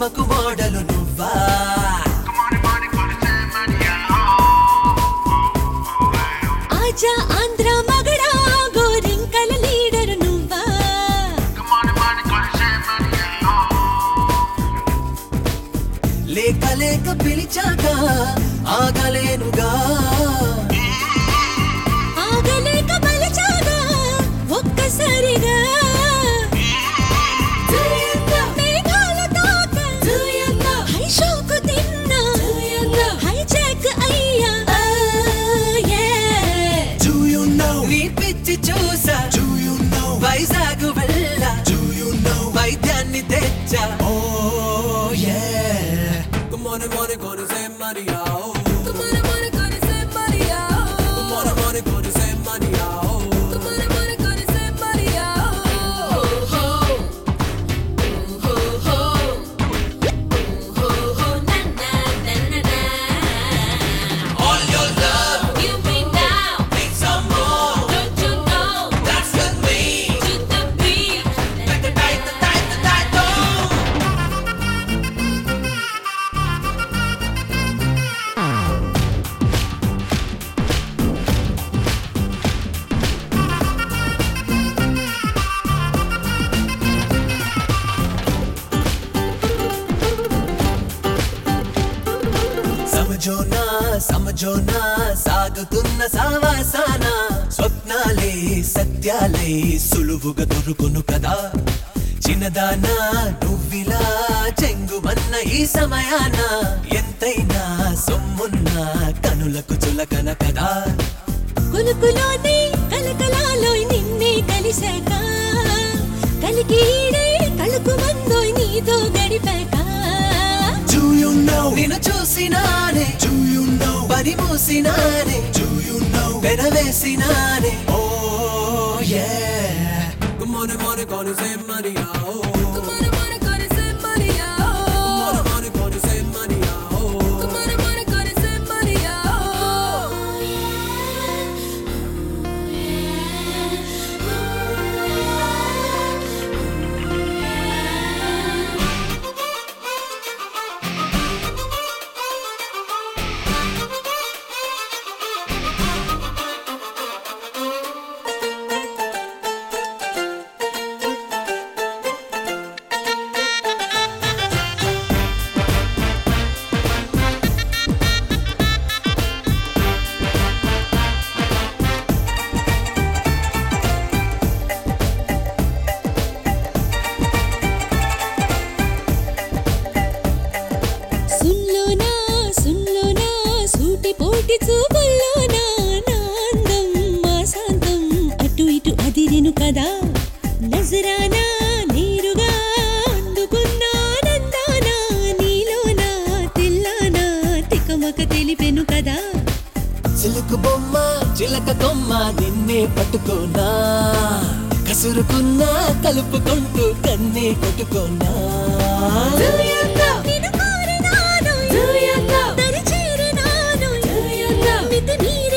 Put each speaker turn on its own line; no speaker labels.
సినిమాకు మోడలు నువ్వా
ఆజా ఆంధ్ర మగడా గోరింకల లీడర్ నువ్వా
లేక లేక పిలిచాక ఆగలేనుగా
ఆగలేక బలిచాగా ఒక్కసారిగా మేఘాల తాక హై షోకు తిన్నా హైజాక్ అయ్యా
Do you know? నీ పిచ్చి చూసా Do you know? వైజాగ్ వెళ్ళా Do you know? వైద్యాన్ని తెచ్చా Oh yeah Good morning, morning, gonna say Maria oh. Good morning, morning, gonna say Maria oh. All your love, need some more That's with me Like the tight, the tight, the tight, oh. సమజోనా సమజోనా సాగుతున్న సావాసాన స్వప్నాలే సత్యాలే సులువుగా దొరుకును కదా చిన్నదానా నువ్విలా చెంగుమన్న ఈ సమయాన ఎంతైనా సొమ్మున్న కనులకు చులకన కదా
కులుకులోనే కలకలాలోయ్ నిన్నే కలిశాక కలికీడే కలుకు మందోయ్ నీతో గడిపాక
Do you know? నిన్ను చూసినానే Do you know? పని మూసినానే Do you know? పెనవేసినానే Oh yeah Good morning, morning, gonna say Maria oh. Good morning, morning, gonna say Maria oh.
సున్లోనా సున్లోనా సూటి పోటి చూపుల్లోనా నా అందం మా శాంతం అటు ఇటు అదిరెను కదా నజరానా నేరుగా అందుకున్నా నందానా నీలోనా తెల్లానా తికమక తెలిపెను కదా
చిలుకు బొమ్మ చిలక కొమ్మ నిన్నే పట్టుకోనా కసురుకున్నా కలుపుకుంటూ కన్నే కొట్టుకోనా
నిన్ను కోరినాను, దరి చేరినాను, మితిమీరి